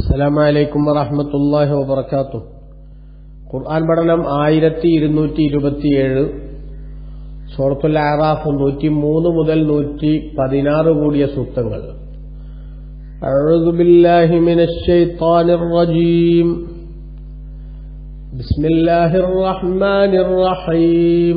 അസ്സലാമു അലൈക്കും വറഹ്മത്തുള്ളാഹി വബറകാതുഹു ഖുർആൻ പഠനം ആയിരത്തി ഇരുന്നൂറ്റി ഇരുപത്തിയേഴ് സൂറത്തുൽ ആറാഫ് നൂറ്റി മൂന്ന് മുതൽ നൂറ്റി പതിനാറ് കൂടിയ സൂക്തങ്ങൾ أعوذ بالله من الشيطان الرجيم بسم الله الرحمن الرحيم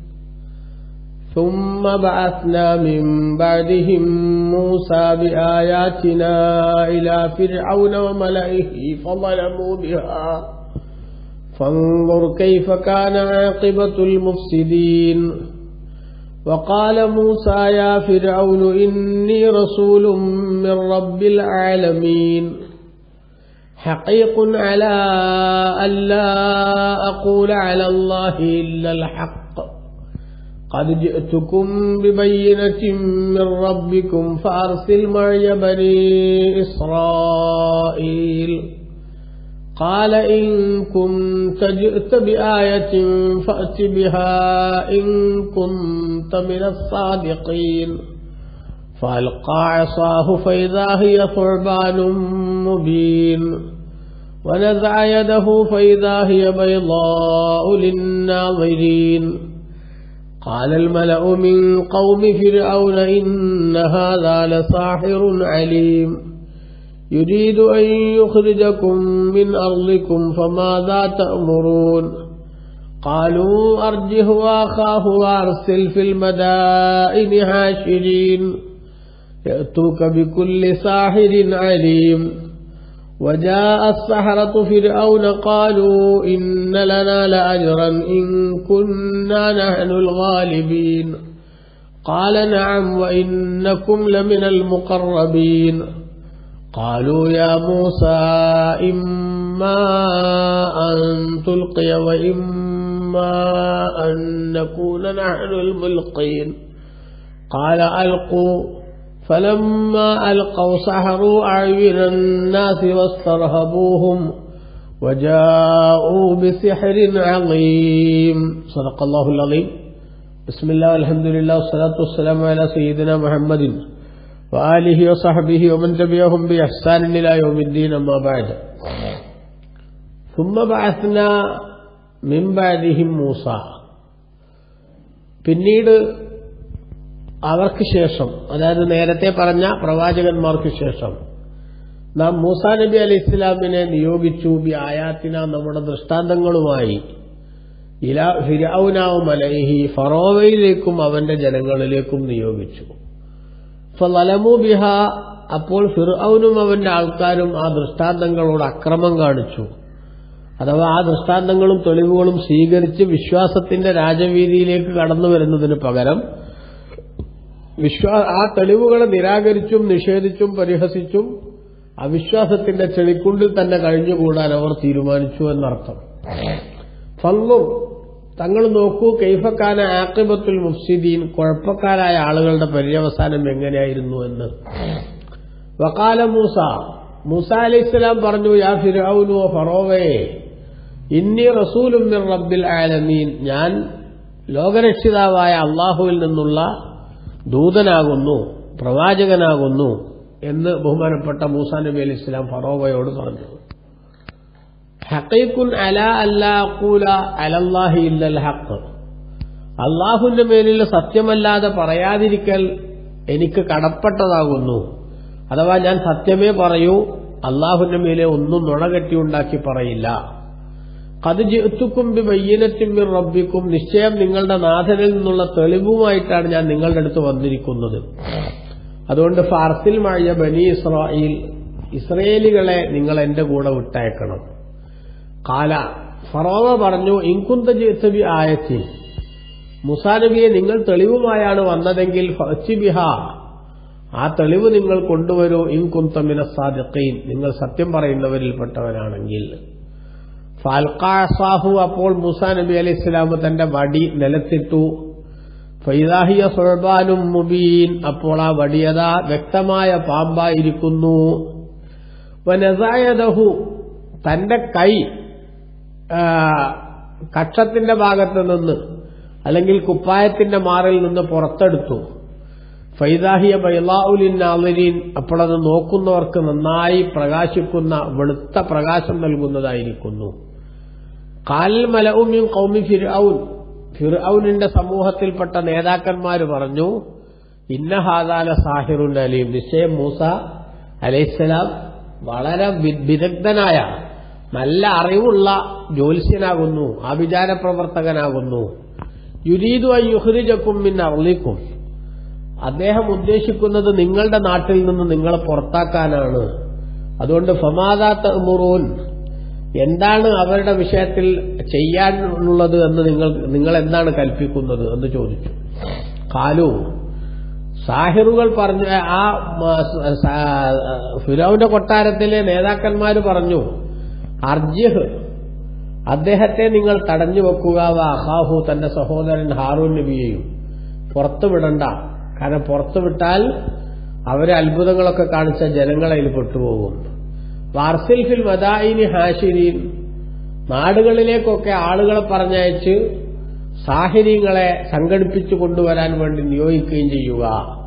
ثم بعثنا من بعدهم موسى بآياتنا إلى فرعون وملئه فظلموا بها فانظر كيف كان عاقبة المفسدين وقال موسى يا فرعون إني رسول من رب العالمين حقيق على أن لا أقول على الله إلا الحق قد جئتكم ببينة من ربكم فأرسل معي بني إسرائيل قال إن كنت جئت بآية فأت بها إن كنت من الصادقين فألقى عصاه فإذا هي ثعبان مبين ونزع يده فإذا هي بيضاء للناظرين قال الملأ من قوم فرعون إن هذا لساحر عليم يريد أن يخرجكم من أرضكم فماذا تأمرون قالوا أرجه وأخاه وأرسل في المدائن حاشرين يأتوك بكل ساحر عليم وجاء السحرة فرعون قالوا إن لنا لأجرا إن كنا نحن الغالبين قال نعم وإنكم لمن المقربين قالوا يا موسى إما أن تلقي وإما أن نكون نحن الملقين قال ألقوا فلما ألقوا سحروا أعين الناس واسترهبوهم وجاءوا بسحر عظيم صدق الله العظيم بسم الله والحمد لله والصلاة والسلام على سيدنا محمد وآله وصحبه ومن تبعهم بإحسان إلى يوم الدين أما بعد ثم بعثنا من بعدهم موسى പിന്നീട് അവർക്ക് ശേഷം അതായത് നേരത്തെ പറഞ്ഞ പ്രവാചകന്മാർക്ക് ശേഷം നാം മൂസാ നബി അലി ഇസ്ലാമിനെ നിയോഗിച്ചു ബി ആയാത്തിന നമ്മുടെ ദൃഷ്ടാന്തങ്ങളുമായി ഇല ഫിരൌനാവും അലൈഹി ഫറോവയിലേക്കും അവന്റെ ജനങ്ങളിലേക്കും നിയോഗിച്ചു ഫലമു ബിഹ അപ്പോൾ ഫിർഔനും അവന്റെ ആൾക്കാരും ആ ദൃഷ്ടാന്തങ്ങളോട് അക്രമം കാണിച്ചു അഥവാ ആ ദൃഷ്ടാന്തങ്ങളും തെളിവുകളും സ്വീകരിച്ച് വിശ്വാസത്തിന്റെ രാജവീതിയിലേക്ക് കടന്നു വരുന്നതിന് പകരം വിശ്വാ ആ തെളിവുകളെ നിരാകരിച്ചും നിഷേധിച്ചും പരിഹസിച്ചും അവിശ്വാസത്തിന്റെ ചെളിക്കുണ്ടിൽ തന്നെ കഴിഞ്ഞുകൂടാൻ അവർ തീരുമാനിച്ചു എന്നർത്ഥം ഫങ്ങും തങ്ങൾ നോക്കൂ കൈഫക്കാന ആക്കിബത്തുൽ മുഫ്സിദീൻ കുഴപ്പക്കാരായ ആളുകളുടെ പര്യവസാനം എങ്ങനെയായിരുന്നു എന്ന് വക്കാല മൂസ മൂസ അലൈഹിസ്സലാം പറഞ്ഞു യാ ഫിറൌനു ഫറോവയെ ഇന്നി റസൂലും മിർ റബ്ബിൽ ആലമീൻ ഞാൻ ലോകരക്ഷിതാവായ അള്ളാഹുവിൽ നിന്നുള്ള ദൂതനാകുന്നു പ്രവാചകനാകുന്നു എന്ന് ബഹുമാനപ്പെട്ട മൂസ നബി അലി ഇസ്ലാം ഫറോവയോട് പറഞ്ഞു ഹക്കൈക്കുൻ അല അല്ലാഖൂല അലല്ലാഹി ഇല്ലൽ ഹക്ക് അള്ളാഹുവിന്റെ മേലിൽ സത്യമല്ലാതെ പറയാതിരിക്കൽ എനിക്ക് കടപ്പെട്ടതാകുന്നു അഥവാ ഞാൻ സത്യമേ പറയൂ അള്ളാഹുവിന്റെ മേലെ ഒന്നും നുണകെട്ടിയുണ്ടാക്കി പറയില്ല കത് ജിത്തുക്കും ബി വയ്യനറ്റും റബ്ബിക്കും നിശ്ചയം നിങ്ങളുടെ നാഥനിൽ നിന്നുള്ള തെളിവുമായിട്ടാണ് ഞാൻ നിങ്ങളുടെ അടുത്ത് വന്നിരിക്കുന്നത് അതുകൊണ്ട് ഫാർസിൽ മഴയ ബനി ഇസ്രായേൽ ഇസ്രയേലികളെ നിങ്ങൾ എന്റെ കൂടെ വിട്ടയക്കണം കാല ഫറോവ പറഞ്ഞു ഇൻകുന്ത ജിത്തബി ആയത്തി മുസാനബിയെ നിങ്ങൾ തെളിവുമായാണ് വന്നതെങ്കിൽ ഫച്ചിബിഹ ആ തെളിവ് നിങ്ങൾ കൊണ്ടുവരൂ ഇൻകുന്തമിന സാദിഖീൻ നിങ്ങൾ സത്യം പറയുന്നവരിൽപ്പെട്ടവനാണെങ്കിൽ ഫാൽക്കാസാഹു അപ്പോൾ മുസാ നബി അലൈഹി ഇസ്ലാം തന്റെ വടി നിലത്തിട്ടു ഫൈദാഹിയ സുഴബാനും മുബീൻ അപ്പോൾ ആ വടിയത വ്യക്തമായ പാമ്പായിരിക്കുന്നു വനസായദഹു തന്റെ കൈ കക്ഷത്തിന്റെ ഭാഗത്ത് നിന്ന് അല്ലെങ്കിൽ കുപ്പായത്തിന്റെ മാറിൽ നിന്ന് പുറത്തെടുത്തു ഫൈദാഹിയ ബൈലാഉലിൻ അപ്പോഴത് നോക്കുന്നവർക്ക് നന്നായി പ്രകാശിക്കുന്ന വെളുത്ത പ്രകാശം നൽകുന്നതായിരിക്കുന്നു കാൽ മലഉമ്യം കൗമി ഫിർഔൻ ഫിർഔനിന്റെ സമൂഹത്തിൽപ്പെട്ട നേതാക്കന്മാർ പറഞ്ഞു ഇന്നഹാദാല സാഹിറുൻ അലീം നിശ്ചയം മൂസ അലൈഹിസ്സലാം വളരെ വി- വിദഗ്ധനായ നല്ല അറിവുള്ള ജ്യോത്സ്യനാകുന്നു ആഭിചാര പ്രവർത്തകനാകുന്നു യുരീദു അയ്യുഹ്രിജക്കും മിൻ അർളിക്കും അദ്ദേഹം ഉദ്ദേശിക്കുന്നത് നിങ്ങളുടെ നാട്ടിൽ നിന്ന് നിങ്ങളെ പുറത്താക്കാനാണ് അതുകൊണ്ട് ഫമാദാത്ത മുറൂൻ എന്താണ് അവരുടെ വിഷയത്തിൽ ചെയ്യാനുള്ളത് എന്ന് നിങ്ങൾ നിങ്ങൾ എന്താണ് കൽപ്പിക്കുന്നത് എന്ന് ചോദിച്ചു കാലു സാഹിറുകൾ പറഞ്ഞു ആ മ- സ- സ- ഫിറോവിന്റെ കൊട്ടാരത്തിലെ നേതാക്കന്മാർ പറഞ്ഞു അർജിഹ് അദ്ദേഹത്തെ നിങ്ങൾ തടഞ്ഞു വെക്കുക വ അഹാഹു തന്റെ സഹോദരൻ ഹാറൂൻ നബിയെയും പുറത്തു വിടണ്ട കാരണം പുറത്തു വിട്ടാൽ അവരെ അത്ഭുതങ്ങളൊക്കെ കാണിച്ച ജനങ്ങളതിൽ പെട്ടുപോകും വാർസിൽ ഫിൽ മദായിനി ഹാഷിരീൻ നാടുകളിലേക്കൊക്കെ ആളുകളെ പറഞ്ഞയച്ച് സാഹിര്യങ്ങളെ സംഘടിപ്പിച്ചു കൊണ്ടുവരാൻ വേണ്ടി നിയോഗിക്കുകയും ചെയ്യുക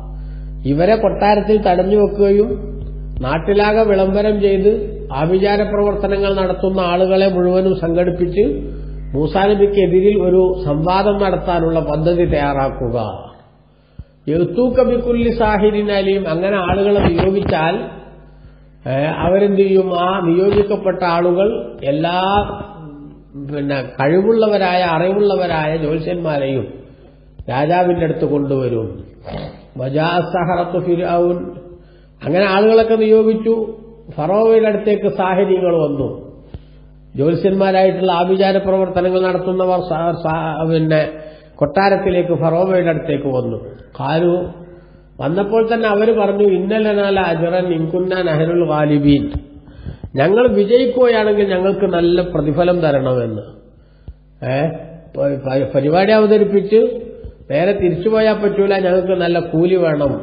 ഇവരെ കൊട്ടാരത്തിൽ തടഞ്ഞു വെക്കുകയും നാട്ടിലാകെ വിളംബരം ചെയ്ത് ആഭിചാര പ്രവർത്തനങ്ങൾ നടത്തുന്ന ആളുകളെ മുഴുവനും സംഘടിപ്പിച്ച് മൂസാനബിക്കെതിരിൽ ഒരു സംവാദം നടത്താനുള്ള പദ്ധതി തയ്യാറാക്കുക എഴുത്തൂക്കബിക്കുല്ലി സാഹിരിനാലിയും അങ്ങനെ ആളുകളെ നിയോഗിച്ചാൽ ഏഹ്, അവരെന്ത് ചെയ്യും ആ നിയോഗിക്കപ്പെട്ട ആളുകൾ എല്ലാ പിന്നെ കഴിവുള്ളവരായ അറിവുള്ളവരായ ജ്യോത്സ്യന്മാരെയും രാജാവിന്റെ അടുത്ത് കൊണ്ടുവരും വജാസഹറത്ത് ഫിരൗൻ അങ്ങനെ ആളുകളൊക്കെ നിയോഗിച്ചു ഫറോവയുടെ അടുത്തേക്ക് സാഹചര്യങ്ങൾ വന്നു ജ്യോത്സ്യന്മാരായിട്ടുള്ള ആഭിചാര പ്രവർത്തനങ്ങൾ നടത്തുന്നവർ സ- സ- പിന്നെ കൊട്ടാരത്തിലേക്ക് ഫറോവയുടെ അടുത്തേക്ക് വന്നു കാലു വന്നപ്പോൾ തന്നെ അവർ പറഞ്ഞു ഇന്നലനാല അജറൻ ഇൻകുന്ന നെഹ്റുൽ ഗാലിബീൻ ഞങ്ങൾ വിജയിക്കുകയാണെങ്കിൽ ഞങ്ങൾക്ക് നല്ല പ്രതിഫലം തരണമെന്ന് ഏ പ- പ- പരിപാടി അവതരിപ്പിച്ച് നേരെ തിരിച്ചു പോയാൽ പറ്റൂല ഞങ്ങൾക്ക് നല്ല കൂലി വേണം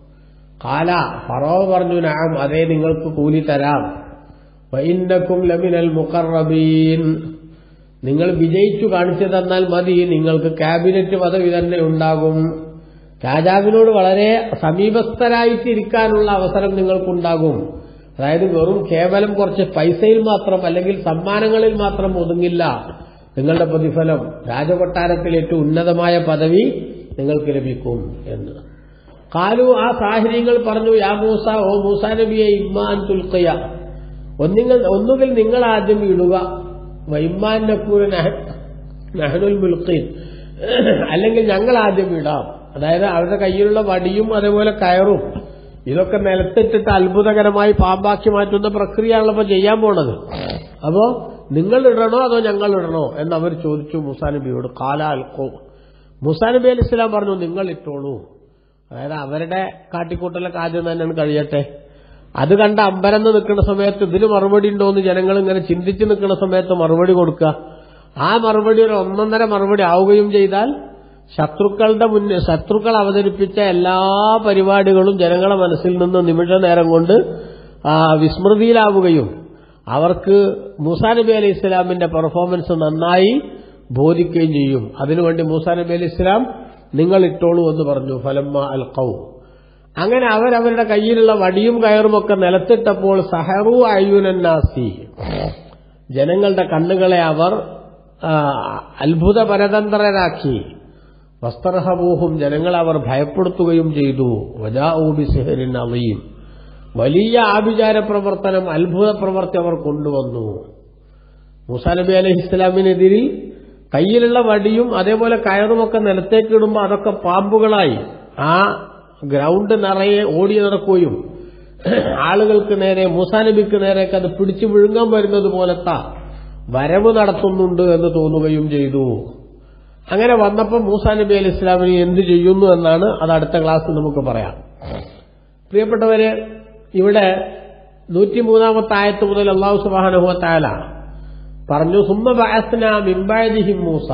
കാല ഫറോവ പറഞ്ഞു നാം അതേ നിങ്ങൾക്ക് കൂലി തരാം വൈന്നക്കും ലമിനൽ മുഖറബീൻ നിങ്ങൾ വിജയിച്ചു കാണിച്ചു തന്നാൽ മതി നിങ്ങൾക്ക് ക്യാബിനറ്റ് പദവി തന്നെ ഉണ്ടാകും രാജാവിനോട് വളരെ സമീപസ്ഥരായിട്ടിരിക്കാനുള്ള അവസരം നിങ്ങൾക്കുണ്ടാകും അതായത് വെറും കേവലം കുറച്ച് പൈസയിൽ മാത്രം അല്ലെങ്കിൽ സമ്മാനങ്ങളിൽ മാത്രം ഒതുങ്ങില്ല നിങ്ങളുടെ പ്രതിഫലം രാജകൊട്ടാരത്തിൽ ഏറ്റവും ഉന്നതമായ പദവി നിങ്ങൾക്ക് ലഭിക്കും എന്ന് കാലു ആ സാഹചര്യങ്ങൾ പറഞ്ഞു യാ മൂസ ഓ മൂസ നബിയെ ഇമ്മാൻ തുൽക്കയ ഒന്നിങ്ങൾ ഒന്നുകിൽ നിങ്ങൾ ആദ്യം ഇടുക വൈമ്മാൻ നക്കൂർ നഹനുൽ മുൽഖീൻ അല്ലെങ്കിൽ ഞങ്ങൾ ആദ്യം ഇടാം അതായത് അവരുടെ കയ്യിലുള്ള വടിയും അതേപോലെ കയറും ഇതൊക്കെ നിലത്തിട്ടിട്ട് അത്ഭുതകരമായി പാമ്പാക്കി മാറ്റുന്ന പ്രക്രിയയാണല്ലോ ഇപ്പൊ ചെയ്യാൻ പോണത് അപ്പോ നിങ്ങൾ ഇടണോ അതോ ഞങ്ങൾ ഇടണോ എന്ന് അവർ ചോദിച്ചു മുസാ നബിയോട് കാല അൽക്കോ മുസാ നബി അലി ഇസ്ലാം പറഞ്ഞു നിങ്ങൾ ഇട്ടോളൂ അതായത് അവരുടെ കാട്ടിക്കൂട്ടലൊക്കെ ആദ്യം തന്നെയാണ് കഴിയട്ടെ അത് കണ്ട അമ്പരന്ന് നിൽക്കുന്ന സമയത്ത് ഇതിന് മറുപടി ഉണ്ടോ എന്ന് ജനങ്ങൾ ഇങ്ങനെ ചിന്തിച്ച് നിൽക്കുന്ന സമയത്ത് മറുപടി കൊടുക്കുക ആ മറുപടി ഒരു ഒന്നൊന്നര മറുപടി ആവുകയും ചെയ്താൽ ശത്രുക്കളുടെ മുന്നിൽ ശത്രുക്കൾ അവതരിപ്പിച്ച എല്ലാ പരിപാടികളും ജനങ്ങളുടെ മനസ്സിൽ നിന്ന് നിമിഷ നേരം കൊണ്ട് ആ, വിസ്മൃതിയിലാവുകയും അവർക്ക് മൂസാ നബി അലൈഹി ഇസ്ലാമിന്റെ പെർഫോമൻസ് നന്നായി ബോധിക്കുകയും ചെയ്യും അതിനുവേണ്ടി മൂസാ നബി അലൈഹി ഇസ്ലാം നിങ്ങൾ ഇട്ടോളൂ എന്ന് പറഞ്ഞു ഫലമ്മ അൽ കൗ അങ്ങനെ അവരവരുടെ കയ്യിലുള്ള വടിയും കയറുമൊക്കെ നിലത്തിട്ടപ്പോൾ സഹറു അയ്യുനന്നാസി ജനങ്ങളുടെ കണ്ണുകളെ അവർ ആ, അത്ഭുത പരതന്ത്രരാക്കി വസ്ത്രഹബൂഹും ജനങ്ങളെ അവർ ഭയപ്പെടുത്തുകയും ചെയ്തു വജാഊബി സിഹരിൻ അലീം വലിയ ആഭിചാര പ്രവർത്തനം അത്ഭുത പ്രവർത്തി അവർ കൊണ്ടുവന്നു മൂസാ നബി അലൈഹി ഇസ്ലാമിനെതിരിൽ കയ്യിലുള്ള വടിയും അതേപോലെ കയറുമൊക്കെ നിലത്തേക്ക് ഇടുമ്പോൾ അതൊക്കെ പാമ്പുകളായി ആ ഗ്രൗണ്ട് നിറയെ ഓടി നടക്കുകയും ആളുകൾക്ക് നേരെ മൂസാ നബിക്ക് നേരെയൊക്കെ അത് പിടിച്ചു വിഴുങ്ങാൻ വരുന്നത് പോലത്തെ വരവ് നടത്തുന്നുണ്ട് എന്ന് തോന്നുകയും ചെയ്തു അങ്ങനെ വന്നപ്പോൾ മൂസാ നബി അലി ഇസ്ലാമിന് എന്ത് ചെയ്യുന്നു എന്നാണ് അത് അടുത്ത ക്ലാസ്സിൽ നമുക്ക് പറയാം പ്രിയപ്പെട്ടവര് ഇവിടെ നൂറ്റിമൂന്നാമത്തെ ആയത്ത് മുതൽ അള്ളാഹു സുബാനുഭവത്തായാല പറഞ്ഞു സുമ്മ ബഅസ്ന മിംബാദിഹി മൂസ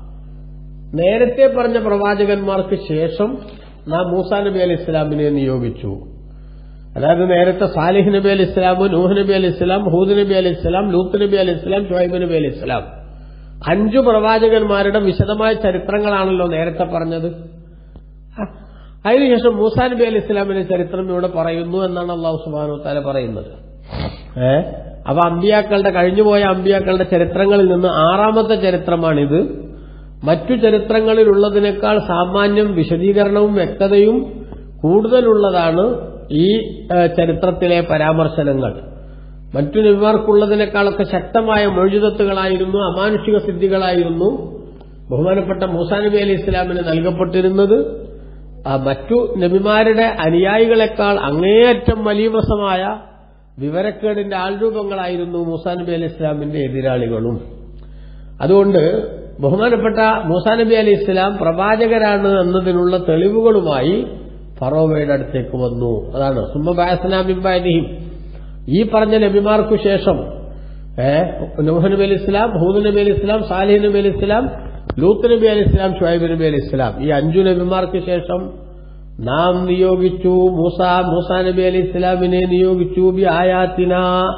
നേരത്തെ പറഞ്ഞ പ്രവാചകന്മാർക്ക് ശേഷം നാം മൂസാ നബി അലി ഇസ്ലാമിനെ നിയോഗിച്ചു അതായത് നേരത്തെ സാലിഹ് നബി അലി ഇസ്ലാം നൂഹ് നബി അലി ഇസ്ലാം ഹൂദ് നബി അലി ഇസ്ലാം ലൂത്ത് നബി അലി ഇസ്ലാം ഷുഹൈബ് നബി അലി ഇസ്ലാം അഞ്ചു പ്രവാചകന്മാരുടെ വിശദമായ ചരിത്രങ്ങളാണല്ലോ നേരത്തെ പറഞ്ഞത് അതിനുശേഷം മൂസാ നബി അലി ഇസ്ലാമിന്റെ ചരിത്രം ഇവിടെ പറയുന്നു എന്നാണ് അള്ളാഹു സുബാനു താല പറയുന്നത് ഏ അപ്പൊ അമ്പിയാക്കളുടെ കഴിഞ്ഞുപോയ അമ്പിയാക്കളുടെ ചരിത്രങ്ങളിൽ നിന്ന് ആറാമത്തെ ചരിത്രമാണിത് മറ്റു ചരിത്രങ്ങളിലുള്ളതിനേക്കാൾ സാമാന്യം വിശദീകരണവും വ്യക്തതയും കൂടുതലുള്ളതാണ് ഈ ഏ, ചരിത്രത്തിലെ പരാമർശനങ്ങൾ മറ്റു നബിമാർക്കുള്ളതിനേക്കാളൊക്കെ ശക്തമായ മൊഴിതത്തുകളായിരുന്നു അമാനുഷിക സിദ്ധികളായിരുന്നു ബഹുമാനപ്പെട്ട മൂസാ നബി അലി ഇസ്ലാമിന് നൽകപ്പെട്ടിരുന്നത് ആ മറ്റു നബിമാരുടെ അനുയായികളെക്കാൾ അങ്ങേയറ്റം മലീവസമായ വിവരക്കേടിന്റെ ആൾരൂപങ്ങളായിരുന്നു മൂസാ നബി അലി ഇസ്ലാമിന്റെ എതിരാളികളും അതുകൊണ്ട് ബഹുമാനപ്പെട്ട മൂസാ നബി അലി ഇസ്ലാം പ്രവാചകരാണ് എന്നതിനുള്ള തെളിവുകളുമായി ഫറോവയുടെ അടുത്തേക്ക് വന്നു അതാണ് സുമ്മബാസനാബിംബാനിഹിം ഈ പറഞ്ഞ നബിമാർക്കു ശേഷം ഏഹ് നൂഹ് നബി അലി ഇസ്ലാം ഹൂദ് നബി അലി ഇസ്ലാം സാലിഹ് നബി അലി ഇസ്ലാം ലൂത്ത് നബി അലി ഇസ്ലാം ഷുഹൈബ് നബി അലി ഇസ്ലാം ഈ അഞ്ചു നബിമാർക്ക് ശേഷം നാം നിയോഗിച്ചു മൂസ മൂസ നബി അലി ഇസ്ലാമിനെ നിയോഗിച്ചു ബി ആയാത്തിന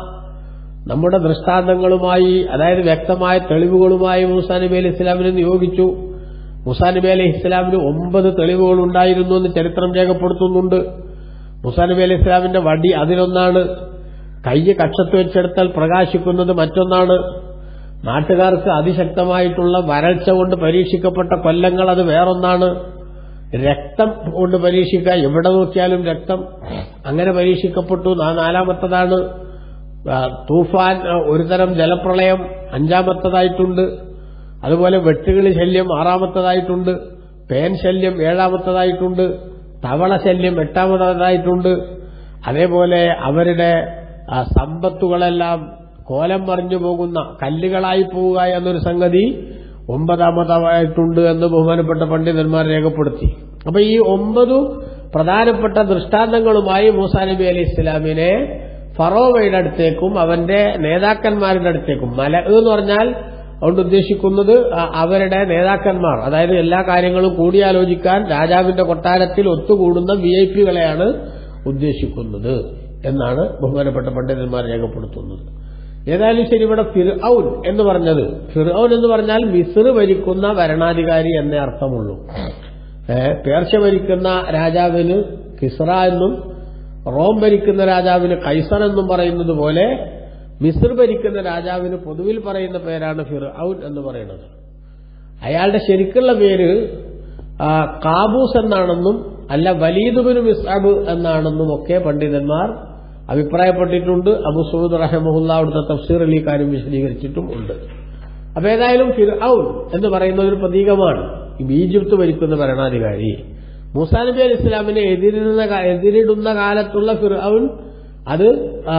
നമ്മുടെ ദൃഷ്ടാന്തങ്ങളുമായി അതായത് വ്യക്തമായ തെളിവുകളുമായി മൂസാ നബി അലി ഇസ്ലാമിനെ നിയോഗിച്ചു മൂസാ നബി അലി ഇസ്ലാമിന് ഒമ്പത് തെളിവുകൾ ഉണ്ടായിരുന്നു എന്ന് ചരിത്രം രേഖപ്പെടുത്തുന്നുണ്ട് മൂസാ നബി അലി ഇസ്ലാമിന്റെ വടി അതിലൊന്നാണ് കയ്യ് കക്ഷത്ത് വെച്ചെടുത്താൽ പ്രകാശിക്കുന്നത് മറ്റൊന്നാണ് നാട്ടുകാർക്ക് അതിശക്തമായിട്ടുള്ള വരൾച്ച കൊണ്ട് പരീക്ഷിക്കപ്പെട്ട കൊല്ലങ്ങൾ അത് വേറൊന്നാണ് രക്തം കൊണ്ട് പരീക്ഷിക്കുക എവിടെ നോക്കിയാലും രക്തം അങ്ങനെ പരീക്ഷിക്കപ്പെട്ടു നാ- നാലാമത്തതാണ് ആ, തൂഫാൻ ആ, ഒരു തരം ജലപ്രളയം അഞ്ചാമത്തതായിട്ടുണ്ട് അതുപോലെ വെട്ടുകിളി ശല്യം ആറാമത്തതായിട്ടുണ്ട് പേൻ ശല്യം ഏഴാമത്തതായിട്ടുണ്ട് തവള ശല്യം എട്ടാമതായിട്ടുണ്ട് അതേപോലെ അവരുടെ ആ, സമ്പത്തുകളെല്ലാം കോലം മറിഞ്ഞു പോകുന്ന കല്ലുകളായി പോവുക എന്നൊരു സംഗതി ഒമ്പതാമതായിട്ടുണ്ട് എന്ന് ബഹുമാനപ്പെട്ട പണ്ഡിതന്മാർ രേഖപ്പെടുത്തി അപ്പൊ ഈ ഒമ്പതു പ്രധാനപ്പെട്ട ദൃഷ്ടാന്തങ്ങളുമായി മൂസാ നബി അലി ഇസ്ലാമിനെ ഫറോവയുടെ അടുത്തേക്കും അവന്റെ നേതാക്കന്മാരുടെ അടുത്തേക്കും മല എന്ന് പറഞ്ഞാൽ അതുകൊണ്ട് ഉദ്ദേശിക്കുന്നത് അ- അവരുടെ നേതാക്കന്മാർ അതായത് എല്ലാ കാര്യങ്ങളും കൂടിയാലോചിക്കാൻ രാജാവിന്റെ കൊട്ടാരത്തിൽ ഒത്തുകൂടുന്ന വി ഐ പികളെയാണ് ഉദ്ദേശിക്കുന്നത് എന്നാണ് ബഹുമാനപ്പെട്ട പണ്ഡിതന്മാർ രേഖപ്പെടുത്തുന്നത് ഏതായാലും ശരി ഇവിടെ ഫിർഔൻ എന്ന് പറഞ്ഞത് ഫിർഔൻ എന്ന് പറഞ്ഞാൽ മിസ്ർ ഭരിക്കുന്ന ഭരണാധികാരി എന്നേ അർത്ഥമുള്ളൂ ഏ, പേർഷ്യ ഭരിക്കുന്ന രാജാവിന് കിസ്റ എന്നും റോം ഭരിക്കുന്ന രാജാവിന് കൈസർ എന്നും പറയുന്നത് പോലെ മിസ്ർ ഭരിക്കുന്ന രാജാവിന് പൊതുവിൽ പറയുന്ന പേരാണ് ഫിർഔൻ എന്ന് പറയുന്നത് അയാളുടെ ശരിക്കുള്ള പേര് ആ, കാബൂസ് എന്നാണെന്നും അല്ല വലീദുബിന് മിസ്അബ് എന്നാണെന്നും ഒക്കെ പണ്ഡിതന്മാർ അഭിപ്രായപ്പെട്ടിട്ടുണ്ട് അബു സൂദ് റഹമുല്ല അവിടുത്തെ തഫ്സീറിൽ ഈ കാര്യം വിശദീകരിച്ചിട്ടും ഉണ്ട് അപ്പൊ ഏതായാലും ഫിർഔൻ എന്ന് പറയുന്ന ഒരു പ്രതീകമാണ് ഈ ഈജിപ്ത് ഭരിക്കുന്ന ഭരണാധികാരി മൂസാ നബി അലി ഇസ്ലാമിനെ എതിരിടുന്ന കാ- എതിരിടുന്ന കാലത്തുള്ള ഫിർഔൻ അത് ആ,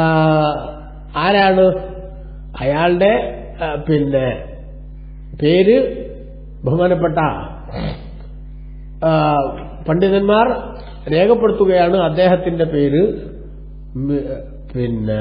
ആരാണ് അയാളുടെ ആ, പിന്നെ പേര് ബഹുമാനപ്പെട്ട ആ, പണ്ഡിതന്മാർ രേഖപ്പെടുത്തുകയാണ് അദ്ദേഹത്തിന്റെ പേര് മി- പിന്നെ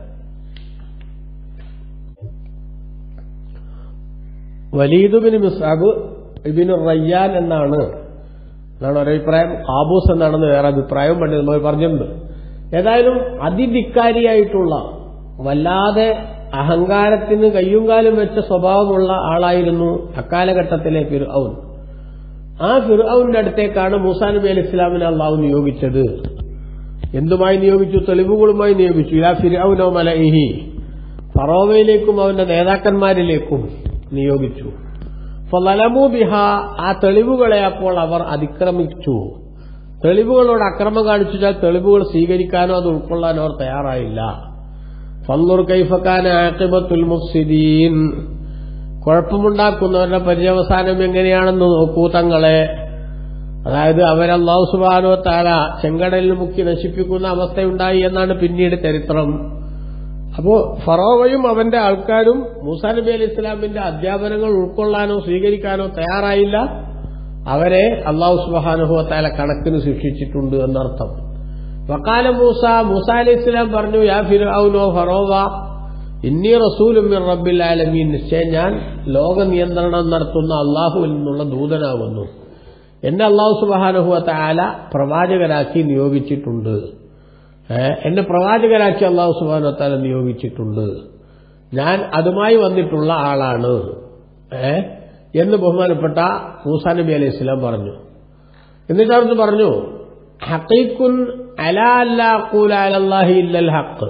വലീദുബിന് മിസാബ് ഇബിന് റയ്യാൻ എന്നാണ് എന്നാണ് ഒരഭിപ്രായം കാബൂസ് എന്നാണെന്ന് വേറെ അഭിപ്രായവും പണ്ഡിതന്മാർ പറഞ്ഞിട്ടുണ്ട് ഏതായാലും അതിധിക്കാരിയായിട്ടുള്ള വല്ലാതെ അഹങ്കാരത്തിന് കയ്യും കാലും വെച്ച സ്വഭാവമുള്ള ആളായിരുന്നു അക്കാലഘട്ടത്തിലെ ഫിർഔൻ ആ ഫിർഔന്റെ അടുത്തേക്കാണ് മൂസാ നബി അലി ഇസ്ലാമിനെ അള്ളാഹു നിയോഗിച്ചത് എന്തുമായി നിയോഗിച്ചു തെളിവുകളുമായി നിയോഗിച്ചു ഇലാ ഫിർഔനോ മലഇഹി ഫറോവയിലേക്കും അവന്റെ നേതാക്കന്മാരിലേക്കും നിയോഗിച്ചു ഫലമു ബിഹ ആ തെളിവുകളെ അപ്പോൾ അവർ അതിക്രമിച്ചു തെളിവുകളോട് അക്രമം കാണിച്ചാൽ തെളിവുകൾ സ്വീകരിക്കാനോ അത് ഉൾക്കൊള്ളാനോ അവർ തയ്യാറായില്ല ഫല്ലൂർ കൈഫക്കാൻ ആക്കിബത്തുൽ മുഫ്സിദീൻ കുഴപ്പമുണ്ടാക്കുന്നവരുടെ പര്യവസാനം എങ്ങനെയാണെന്ന് നോക്കൂ തങ്ങളെ അതായത് അവരല്ലാഹു സുബാനോ താല ചെങ്കടലിൽ മുക്കി നശിപ്പിക്കുന്ന അവസ്ഥയുണ്ടായി എന്നാണ് പിന്നീട് ചരിത്രം അപ്പോ ഫറോവയും അവന്റെ ആൾക്കാരും മൂസാ നബി അലി ഇസ്ലാമിന്റെ അധ്യാപനങ്ങൾ ഉൾക്കൊള്ളാനോ സ്വീകരിക്കാനോ തയ്യാറായില്ല അവരെ അള്ളാഹു സുബാനുഭവത്താല കണക്കിന് ശിക്ഷിച്ചിട്ടുണ്ട് എന്നർത്ഥം വക്കാല മൂസ മൂസ അലി ഇസ്ലാം പറഞ്ഞു യാ ഫിറൌനോ ഫറോവ ഇന്നി റസൂലും മിർ റബ്ബിൽ ആലമീൻ നിശ്ചയം ഞാൻ ലോക നിയന്ത്രണം നടത്തുന്ന അള്ളാഹുവിൽ നിന്നുള്ള ദൂതനാകുന്നു എന്നെ അള്ളാഹു സുബാനുഭവത്തെ ആല പ്രവാചകരാക്കി നിയോഗിച്ചിട്ടുണ്ട് ഏ, എന്നെ പ്രവാചകരാക്കി അള്ളാഹു സുബാനുവത്താല നിയോഗിച്ചിട്ടുണ്ട് ഞാൻ അതുമായി വന്നിട്ടുള്ള ആളാണ് ഏ എന്ന് ബഹുമാനപ്പെട്ട മൂസാ നബി അലൈഹി സ്വലാം പറഞ്ഞു എന്നിട്ട് അവിടുന്ന് പറഞ്ഞു ഹക്കീക്കുൻ അലാ അല്ലാഖൂല അലല്ലാഹി ഇല്ലൽ ഹക്ക്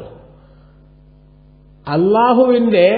അള്ളാഹുവിന്റെ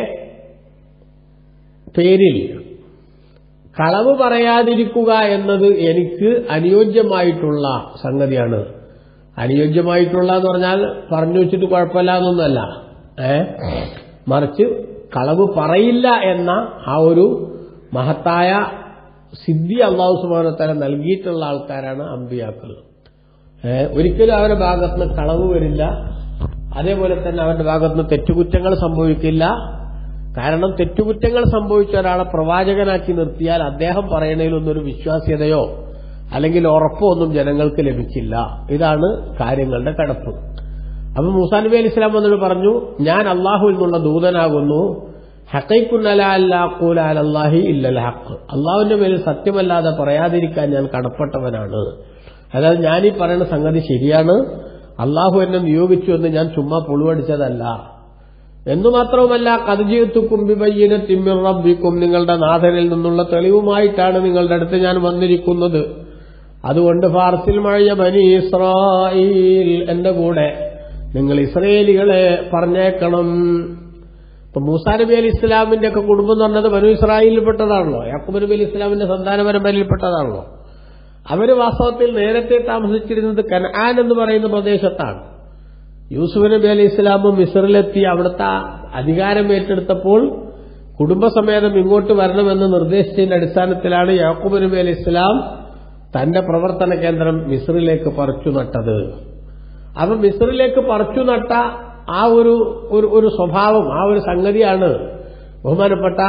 പേരിൽ കളവ് പറയാതിരിക്കുക എന്നത് എനിക്ക് അനുയോജ്യമായിട്ടുള്ള സംഗതിയാണ് അനുയോജ്യമായിട്ടുള്ള എന്ന് പറഞ്ഞാൽ പറഞ്ഞു വെച്ചിട്ട് കുഴപ്പമില്ല എന്നൊന്നല്ല ഏ മറിച്ച് കളവ് പറയില്ല എന്ന ആ ഒരു മഹത്തായ സിദ്ധി അള്ളാഹു സുബാനത്തല നൽകിയിട്ടുള്ള ആൾക്കാരാണ് അമ്പിയാക്കൾ ഏ ഒരിക്കലും അവരുടെ ഭാഗത്തുനിന്ന് കളവ് വരില്ല അതേപോലെ തന്നെ അവരുടെ ഭാഗത്തുനിന്ന് തെറ്റുകുറ്റങ്ങൾ സംഭവിക്കില്ല കാരണം തെറ്റുകുറ്റങ്ങൾ സംഭവിച്ച ഒരാളെ പ്രവാചകനാക്കി നിർത്തിയാൽ അദ്ദേഹം പറയണതിലൊന്നും ഒരു വിശ്വാസ്യതയോ അല്ലെങ്കിൽ ഉറപ്പോ ഒന്നും ജനങ്ങൾക്ക് ലഭിക്കില്ല ഇതാണ് കാര്യങ്ങളുടെ കടപ്പ് അപ്പൊ മൂസാ നബി അലി ഇസ്ലാം വന്നിട്ട് പറഞ്ഞു ഞാൻ അള്ളാഹുവിൽ നിന്നുള്ള ദൂതനാകുന്നു ഹക്കൈക്കുന്നലാഹി ഇല്ലൽ ഹക്ക് അള്ളാഹുവിന്റെ മേലിൽ സത്യമല്ലാതെ പറയാതിരിക്കാൻ ഞാൻ കടപ്പെട്ടവനാണ് അതായത് ഞാൻ ഈ പറയുന്ന സംഗതി ശരിയാണ് അള്ളാഹു എന്നെ നിയോഗിച്ചു എന്ന് ഞാൻ ചുമ്മാ പുളുവടിച്ചതല്ല എന്നു മാത്രവുമല്ല കഥജീത്തുക്കും വിബയ്യന തിമ്മിർ റബ്ബിക്കും നിങ്ങളുടെ നാഥനിൽ നിന്നുള്ള തെളിവുമായിട്ടാണ് നിങ്ങളുടെ അടുത്ത് ഞാൻ വന്നിരിക്കുന്നത് അതുകൊണ്ട് ഫാർസിൽ മഴയ ബനി ഇസ്രായേൽ എന്റെ കൂടെ നിങ്ങൾ ഇസ്രയേലികളെ പറഞ്ഞേക്കണം ഇപ്പൊ മൂസാ നബി അലി ഇസ്ലാമിന്റെ ഒക്കെ കുടുംബം എന്ന് പറഞ്ഞത് ബനു ഇസ്രായേലിൽപ്പെട്ടതാണല്ലോ യാക്കൂബ് നബി അലി ഇസ്ലാമിന്റെ സന്താന പരമ്പരയിൽപ്പെട്ടതാണല്ലോ അവര് വാസ്തവത്തിൽ നേരത്തെ താമസിച്ചിരുന്നത് കൻആൻ എന്ന് പറയുന്ന പ്രദേശത്താണ് യൂസുഫ് നബി അലി ഇസ്ലാമും മിസറിലെത്തി അവിടുത്തെ അധികാരം ഏറ്റെടുത്തപ്പോൾ കുടുംബസമേതം ഇങ്ങോട്ട് വരണമെന്ന് നിർദ്ദേശിച്ചതിന്റെ അടിസ്ഥാനത്തിലാണ് യാക്കൂബ് നബി അലി ഇസ്ലാം തന്റെ പ്രവർത്തന കേന്ദ്രം മിസറിലേക്ക് പറിച്ചു നട്ടത് അപ്പൊ മിസറിലേക്ക് പറിച്ചു നട്ട ആ ഒരു ഒരു- ഒരു സ്വഭാവം ആ ഒരു സംഗതിയാണ് ബഹുമാനപ്പെട്ട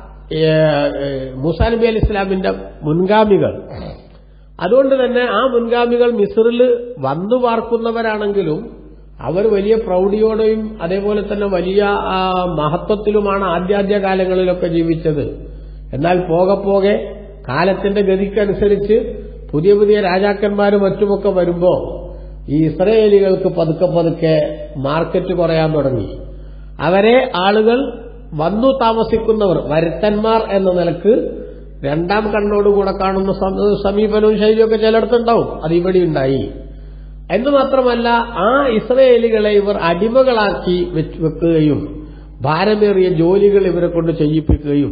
മൂസാ നബി അലി ഇസ്ലാമിന്റെ മുൻഗാമികൾ അതുകൊണ്ട് തന്നെ ആ മുൻഗാമികൾ മിസറിൽ വന്നു പാർക്കുന്നവരാണെങ്കിലും അവർ വലിയ പ്രൗഢിയോടെയും അതേപോലെ തന്നെ വലിയ ആ, മഹത്വത്തിലുമാണ് ആദ്യാദ്യ കാലങ്ങളിലൊക്കെ ജീവിച്ചത് എന്നാൽ പോകെ പോകെ കാലത്തിന്റെ ഗതിക്കനുസരിച്ച് പുതിയ പുതിയ രാജാക്കന്മാരും മറ്റുമൊക്കെ വരുമ്പോ ഈ ഇസ്രയേലികൾക്ക് പതുക്കെ പതുക്കെ മാർക്കറ്റ് കുറയാൻ തുടങ്ങി അവരെ ആളുകൾ വന്നു താമസിക്കുന്നവർ വരുത്തന്മാർ എന്ന നിലക്ക് രണ്ടാം കണ്ണോടുകൂടെ കാണുന്ന സം- സമീപനവും ശൈലിയൊക്കെ ചിലയിടത്തുണ്ടാവും അത് ഇവിടെ ഉണ്ടായി എന്ന് മാത്രമല്ല ആ ഇസ്രയേലികളെ ഇവർ അടിമകളാക്കി വെച്ച് വെക്കുകയും ഭാരമേറിയ ജോലികൾ ഇവരെ കൊണ്ട് ചെയ്യിപ്പിക്കുകയും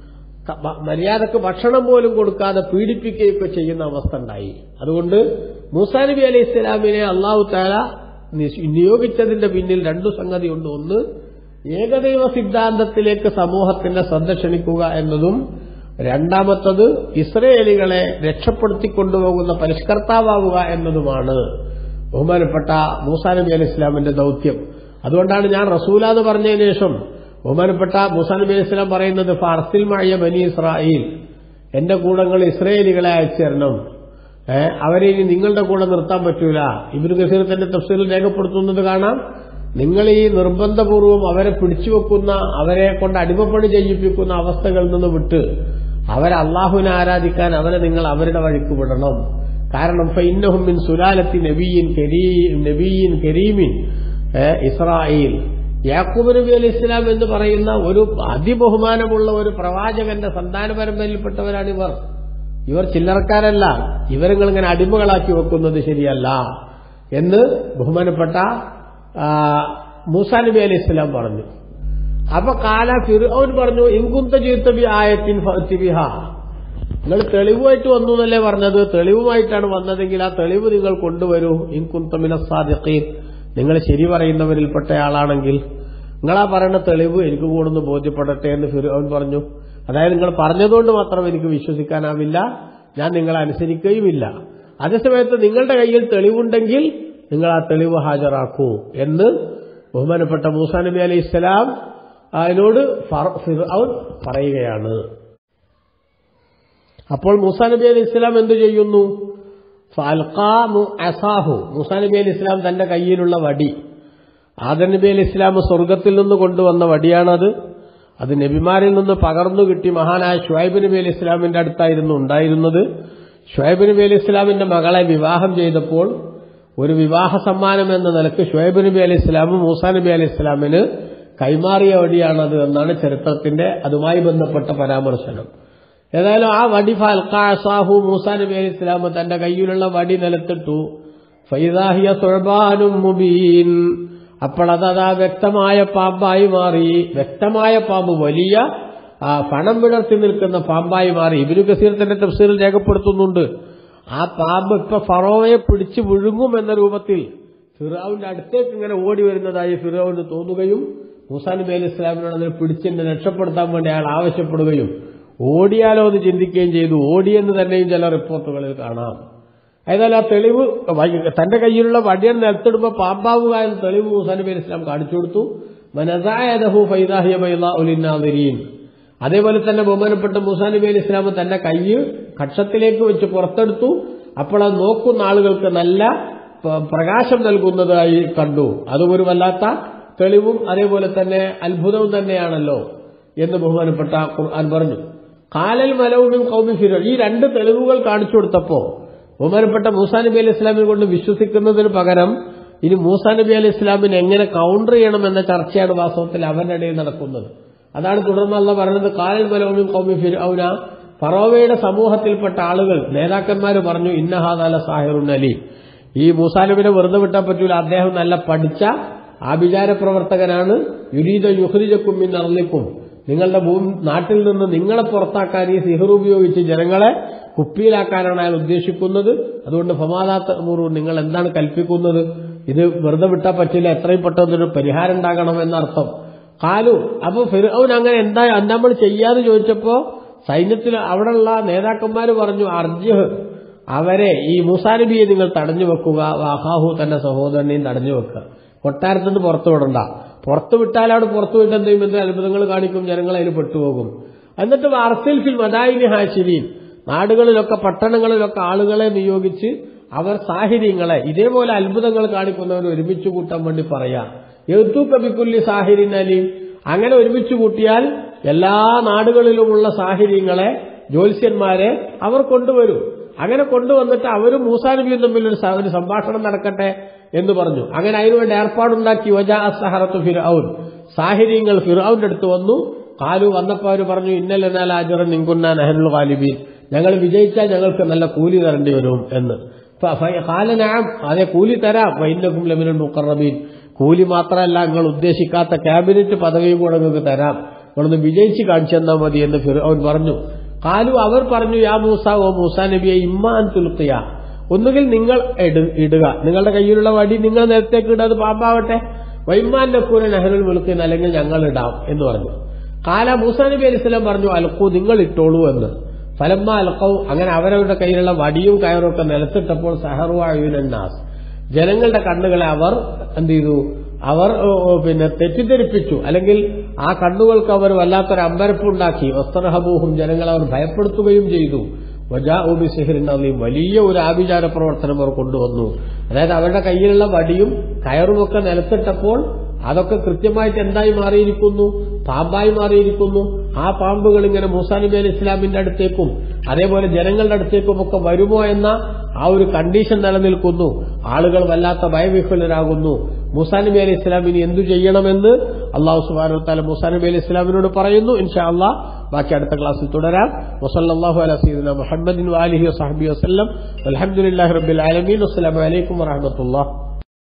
ക- ഭ- മര്യാദക്ക് ഭക്ഷണം പോലും കൊടുക്കാതെ പീഡിപ്പിക്കുകയൊക്കെ ചെയ്യുന്ന അവസ്ഥ ഉണ്ടായി അതുകൊണ്ട് മൂസാ നബി അലൈഹി ഇസ്ലാമിനെ അള്ളാഹു താല നിസ്- നിയോഗിച്ചതിന്റെ പിന്നിൽ രണ്ടു സംഗതിയുണ്ട് ഒന്ന് ഏകദൈവ സിദ്ധാന്തത്തിലേക്ക് സമൂഹത്തിന്റെ ശ്രദ്ധ ക്ഷണിക്കുക എന്നതും രണ്ടാമത്തത് ഇസ്രയേലികളെ രക്ഷപ്പെടുത്തിക്കൊണ്ടുപോകുന്ന പരിഷ്കർത്താവുക എന്നതുമാണ് ബഹുമാനപ്പെട്ട മൂസാ നബി അലൈഹി ഇസ്ലാമിന്റെ ദൗത്യം അതുകൊണ്ടാണ് ഞാൻ റസൂല എന്ന് പറഞ്ഞതിന് ശേഷം ബഹുമാനപ്പെട്ട മൂസാ നബി അലൈഹി ഇസ്ലാം പറയുന്നത് ഫാർസിൽ മഴയ ബനി ഇസ്രായേൽ എന്റെ കൂടങ്ങൾ ഇസ്രയേലികളെ അയച്ചു തരണം ഏഹ് അവരെ ഇനി നിങ്ങളുടെ കൂടെ നിർത്താൻ പറ്റൂല ഇബിന് ഗസീർ തന്റെ തഫ്സീലിൽ രേഖപ്പെടുത്തുന്നത് കാണാം നിങ്ങൾ ഈ നിർബന്ധപൂർവം അവരെ പിടിച്ചുവെക്കുന്ന അവരെ കൊണ്ട് അടിമപ്പണി ചെയ്യിപ്പിക്കുന്ന അവസ്ഥകളിൽ നിന്ന് വിട്ട് അവരെ അള്ളാഹുവിനെ ആരാധിക്കാൻ അവരെ നിങ്ങൾ അവരുടെ വഴിക്ക് വിടണം കാരണം ഫൈന്നഹും മിൻ സുലാലത്തി നബിയിൻ കരീ- നബിയിൻ കരീമിൻ ഏ, ഇസ്രായേൽ യാക്കൂബ് നബി അലി ഇസ്ലാം എന്ന് പറയുന്ന ഒരു അതിബഹുമാനമുള്ള ഒരു പ്രവാചകന്റെ സന്താന പരമ്പരയിൽപ്പെട്ടവരാണ് ഇവർ ഇവർ ചില്ലറക്കാരല്ല ഇവരുങ്ങൾ ഇങ്ങനെ അടിമകളാക്കി വെക്കുന്നത് ശരിയല്ല എന്ന് ബഹുമാനപ്പെട്ട ആ, മൂസാ നബി അലി ഇസ്ലാം പറഞ്ഞു അപ്പൊ കാല ഫിർഔൻ പറഞ്ഞു ഇൻകുന്ത ജീത്തബി ആയത്തിൻ ഫഅ്തിബിഹ നിങ്ങൾ തെളിവുമായിട്ട് വന്നു എന്നല്ലേ പറഞ്ഞത് തെളിവുമായിട്ടാണ് വന്നതെങ്കിൽ ആ തെളിവ് നിങ്ങൾ കൊണ്ടുവരൂ ഇൻകുന്തമിന സാദിഖീൻ നിങ്ങൾ ശരി പറയുന്നവരിൽപ്പെട്ടയാളാണെങ്കിൽ നിങ്ങളാ പറയുന്ന തെളിവ് എനിക്ക് കൂടുന്ന് ബോധ്യപ്പെടട്ടെ എന്ന് ഫിറോൻ പറഞ്ഞു അതായത് നിങ്ങൾ പറഞ്ഞതുകൊണ്ട് മാത്രം എനിക്ക് വിശ്വസിക്കാനാവില്ല ഞാൻ നിങ്ങളെ അനുസരിക്കുകയുമില്ല അതേസമയത്ത് നിങ്ങളുടെ കയ്യിൽ തെളിവുണ്ടെങ്കിൽ നിങ്ങൾ ആ തെളിവ് ഹാജരാക്കൂ എന്ന് ബഹുമാനപ്പെട്ട മൂസാ നബി അലൈഹി ഇസ്ലാം അതിനോട് ഫർ- ഫിർഔൻ പറയുകയാണ് അപ്പോൾ മൂസാ നബി അലി ഇസ്ലാം എന്തു ചെയ്യുന്നു ഫൽഖാ മു- അസാഹു മൂസാ നബി അലി ഇസ്ലാം തന്റെ കയ്യിലുള്ള വടി ആദം നബി അലി ഇസ്ലാം സ്വർഗത്തിൽ നിന്ന് കൊണ്ടുവന്ന വടിയാണത് അത് നബിമാരിൽ നിന്ന് പകർന്നു കിട്ടി മഹാനായ ഷുഹൈബ് നബി അലി ഇസ്ലാമിന്റെ അടുത്തായിരുന്നു ഉണ്ടായിരുന്നത് ഷുഹൈബ് നബി അലി ഇസ്ലാമിന്റെ മകളെ വിവാഹം ചെയ്തപ്പോൾ ഒരു വിവാഹ സമ്മാനം എന്ന നിലക്ക് ഷുഹൈബ് നബി അലി ഇസ്ലാമും മൂസാ നബി അലി ഇസ്ലാമിന് കൈമാറിയ വടിയാണത് എന്നാണ് ചരിത്രത്തിന്റെ അതുമായി ബന്ധപ്പെട്ട പരാമർശനം ഏതായാലും ആ വടി ഫൽക്കാസാഹു മൂസാ നബി അലി ഇസ്ലാം തന്റെ കയ്യിലുള്ള വടി നിലത്തിട്ടു ഫൈദാഹിയ സുഴബാനും മുബീൻ അപ്പോൾ അതതാ വ്യക്തമായ പാമ്പായി മാറി വ്യക്തമായ പാമ്പ് വലിയ ആ, പണം വിടർത്തി നിൽക്കുന്ന പാമ്പായി മാറി ഇബിനു കസീർ തന്നെ തഫ്സീറിൽ രേഖപ്പെടുത്തുന്നുണ്ട് ആ പാമ്പ് ഇപ്പൊ ഫറോവയെ പിടിച്ചു വിഴുങ്ങും എന്ന രൂപത്തിൽ ഫിറാവിന്റെ അടുത്തേക്ക് ഇങ്ങനെ ഓടി വരുന്നതായി ഫിറാവിന് തോന്നുകയും മൂസാ നബി അലി ഇസ്ലാമിനോട് അതിനെ പിടിച്ചെന്നെ രക്ഷപ്പെടുത്താൻ വേണ്ടി അയാൾ ആവശ്യപ്പെടുകയും ഓടിയാലോ എന്ന് ചിന്തിക്കുകയും ചെയ്തു ഓടിയെന്ന് തന്നെയും ചില റിപ്പോർട്ടുകളിൽ കാണാം ഏതായാലും ആ തെളിവ് വൈ- തന്റെ കയ്യിലുള്ള വടിയൻ നിലത്തിടുമ്പോൾ പാമ്പാവുക എന്ന തെളിവ് മൂസാ നബി അലി ഇസ്ലാം കാണിച്ചു കൊടുത്തു മനസായദഹു ഫൈദാഹിയ ബൈളാ ഉലിന്നാദിരീൻ അതേപോലെ തന്നെ ബഹുമാനപ്പെട്ട മൂസാ നബി അലി ഇസ്ലാം തന്റെ കൈ കക്ഷത്തിലേക്ക് വെച്ച് പുറത്തെടുത്തു അപ്പോൾ അത് നോക്കുന്ന ആളുകൾക്ക് നല്ല പ- പ്രകാശം നൽകുന്നതായി കണ്ടു അതും ഒരു വല്ലാത്ത തെളിവും അതേപോലെ തന്നെ അത്ഭുതവും തന്നെയാണല്ലോ എന്ന് ബഹുമാനപ്പെട്ട ഖുർആൻ പറഞ്ഞു കാലൽ മലവും കൗമി ഫിറോ ഈ രണ്ട് തെളിവുകൾ കാണിച്ചു കൊടുത്തപ്പോ ബഹുമാനപ്പെട്ട മൂസാ നബി അലി ഇസ്ലാമിനെ കൊണ്ട് വിശ്വസിക്കുന്നതിന് പകരം ഇനി മൂസാ നബി അലി ഇസ്ലാമിനെ എങ്ങനെ കൗണ്ടർ ചെയ്യണം എന്ന ചർച്ചയാണ് വാസ്തവത്തിൽ അവരുടെ ഇടയിൽ നടക്കുന്നത് അതാണ് തുടർന്ന് അല്ല പറയുന്നത് കാലൽ മലവും കൗമി ഫിറൌന ഫറോവയുടെ സമൂഹത്തിൽപ്പെട്ട ആളുകൾ നേതാക്കന്മാർ പറഞ്ഞു ഇന്നഹാദാല സാഹിറുൻ അലി ഈ മൂസാനബിനെ വെറുതെ വിട്ടാൻ പറ്റൂല അദ്ദേഹം നല്ല പഠിച്ച ആഭിചാര പ്രവർത്തകനാണ് യുരീദ യുഹ്രിജക്കും മിന്നർലിക്കും നിങ്ങളുടെ ഭൂമി നാട്ടിൽ നിന്ന് നിങ്ങളെ പുറത്താക്കാൻ ഈ സിഹർ ഉപയോഗിച്ച് ജനങ്ങളെ കുപ്പിയിലാക്കാനാണ് അയാൾ ഉദ്ദേശിക്കുന്നത് അതുകൊണ്ട് ഫമാദാത്ത മുറു നിങ്ങൾ എന്താണ് കൽപ്പിക്കുന്നത് ഇത് വെറുതെ വിട്ടാൽ പറ്റില്ല എത്രയും പെട്ടെന്നൊരു പരിഹാരം ഉണ്ടാകണം എന്നർത്ഥം കാലു അപ്പൊ ഫിറൌൻ അങ്ങനെ എന്താ എന്താ നമ്മൾ ചെയ്യാന്ന് ചോദിച്ചപ്പോ സൈന്യത്തിൽ അവിടെയുള്ള നേതാക്കന്മാർ പറഞ്ഞു അർജുഹ് അവരെ ഈ മൂസാനബിയെ നിങ്ങൾ തടഞ്ഞു വെക്കുക വാഹാഹു തന്റെ സഹോദരനെയും തടഞ്ഞു വെക്കുക കൊട്ടാരത്തിൽ നിന്ന് പുറത്തു വിടണ്ട പുറത്തു വിട്ടാൽ അവിടെ പുറത്തു വിട്ട് എന്ത് ചെയ്യും എന്ത് അത്ഭുതങ്ങൾ കാണിക്കും ജനങ്ങൾ അതിന് പെട്ടുപോകും എന്നിട്ട് വാർത്തയിൽ ഫിൽ മദായിനി ഹാശിരീൻ നാടുകളിലൊക്കെ പട്ടണങ്ങളിലൊക്കെ ആളുകളെ നിയോഗിച്ച് അവർ സാഹിര്യങ്ങളെ ഇതേപോലെ അത്ഭുതങ്ങൾ കാണിക്കുന്നവർ ഒരുമിച്ച് കൂട്ടാൻ വേണ്ടി പറയാം എഴുത്തു കബിക്കുല്ലി സാഹിരിൻ അലീം അങ്ങനെ ഒരുമിച്ച് കൂട്ടിയാൽ എല്ലാ നാടുകളിലുമുള്ള സാഹിര്യങ്ങളെ ജ്യോത്സ്യന്മാരെ അവർ കൊണ്ടുവരും അങ്ങനെ കൊണ്ടുവന്നിട്ട് അവരും മൂസാ നബിയും തമ്മിൽ ഒരു സ- ഒരു സംഭാഷണം നടക്കട്ടെ എന്ന് പറഞ്ഞു അങ്ങനെ അതിനുവേണ്ടി ഏർപ്പാടുണ്ടാക്കി വജാ സഹറത്ത് ഫിർഔൻ സാഹിര്യങ്ങൾ ഫിർഔന്റെ അടുത്ത് വന്നു കാലു വന്നപ്പോൾ അവർ പറഞ്ഞു ഇന്നലെന്നാൽ ആജറൻ നിങ്കുന്ന നെഹനുൽ ഖാലിബീൻ ഞങ്ങൾ വിജയിച്ചാൽ ഞങ്ങൾക്ക് നല്ല കൂലി തരേണ്ടി വരും എന്ന് കാലനാം അതെ കൂലി തരാം വൈന്നക്കും ലമിനുൽ മുക്കറബീൻ കൂലി മാത്രമല്ല നിങ്ങൾ ഉദ്ദേശിക്കാത്ത ക്യാബിനറ്റ് പദവിയും കൂടെ നിങ്ങൾക്ക് തരാം നിങ്ങളൊന്ന് വിജയിച്ച് കാണിച്ചു തന്നാൽ മതി എന്ന് ഫിറോൻ പറഞ്ഞു കാലു അവർ പറഞ്ഞു യാ മൂസ ഓ മൂസ നബിയെ ഇമ്മാൻ തുൽക്കിയ ഒന്നുകിൽ നിങ്ങൾ ഇട- ഇടുക നിങ്ങളുടെ കയ്യിലുള്ള വടി നിങ്ങൾ നേരത്തേക്ക് ഇടാത് പാമ്പാവട്ടെ വൈമാൻ നക്കൂന നെഹ്റുൽ മുൽക്കിന് അല്ലെങ്കിൽ ഞങ്ങൾ ഇടാം എന്ന് പറഞ്ഞു കാല മൂസ നബി അലൈഹി സ്വലാം പറഞ്ഞു അൽക്കൂ നിങ്ങൾ ഇട്ടോളൂ എന്ന് ഫലമ്മ അൽക്കവും അങ്ങനെ അവരവരുടെ കയ്യിലുള്ള വടിയും കയറും ഒക്കെ നിലത്തിട്ടപ്പോൾ സഹറുവായുനാസ് ജനങ്ങളുടെ കണ്ണുകളെ അവർ എന്ത് ചെയ്തു അവർ ഓ, ഓ, പിന്നെ തെറ്റിദ്ധരിപ്പിച്ചു അല്ലെങ്കിൽ ആ കണ്ണുകൾക്ക് അവർ വല്ലാത്തൊരു അമ്പരപ്പുണ്ടാക്കി വസ്ത്രഹബൂഹും ജനങ്ങളെ അവർ ഭയപ്പെടുത്തുകയും ചെയ്തു വജാഉബി സിഹിറിൻ അലീം വലിയ ഒരു ആഭിചാര പ്രവർത്തനം അവർ കൊണ്ടുവന്നു അതായത് അവരുടെ കയ്യിലുള്ള വടിയും കയറുമൊക്കെ നിലത്തിട്ടപ്പോൾ അതൊക്കെ കൃത്യമായിട്ട് എന്തായി മാറിയിരിക്കുന്നു പാമ്പായി മാറിയിരിക്കുന്നു ആ പാമ്പുകൾ ഇങ്ങനെ മൂസാ നബി അലി ഇസ്ലാമിന്റെ അടുത്തേക്കും അതേപോലെ ജനങ്ങളുടെ അടുത്തേക്കും ഒക്കെ വരുമോ എന്ന ആ ഒരു കണ്ടീഷൻ നിലനിൽക്കുന്നു ആളുകൾ വല്ലാത്ത ഭയവിഹ്വലരാകുന്നു മൂസാ നബി അലി ഇസ്ലാമിന് എന്തു ചെയ്യണമെന്ന് അള്ളാഹു സുബാനു താല മൂസാ നബി അലി ഇസ്ലാമിനോട് പറയുന്നു ഇൻഷാ അള്ളാഹ് ബാക്കി അടുത്ത ക്ലാസ്സിൽ തുടരാം വസല്ലാഹു അല സീദന മുഹമ്മദിൻ വാലിഹി വസഹബി വസ്ലം അലഹമുല്ലാഹി റബ്ബിൽ ആലമീൻ അസ്സലാമു അലൈക്കും വറഹമത്തുള്ള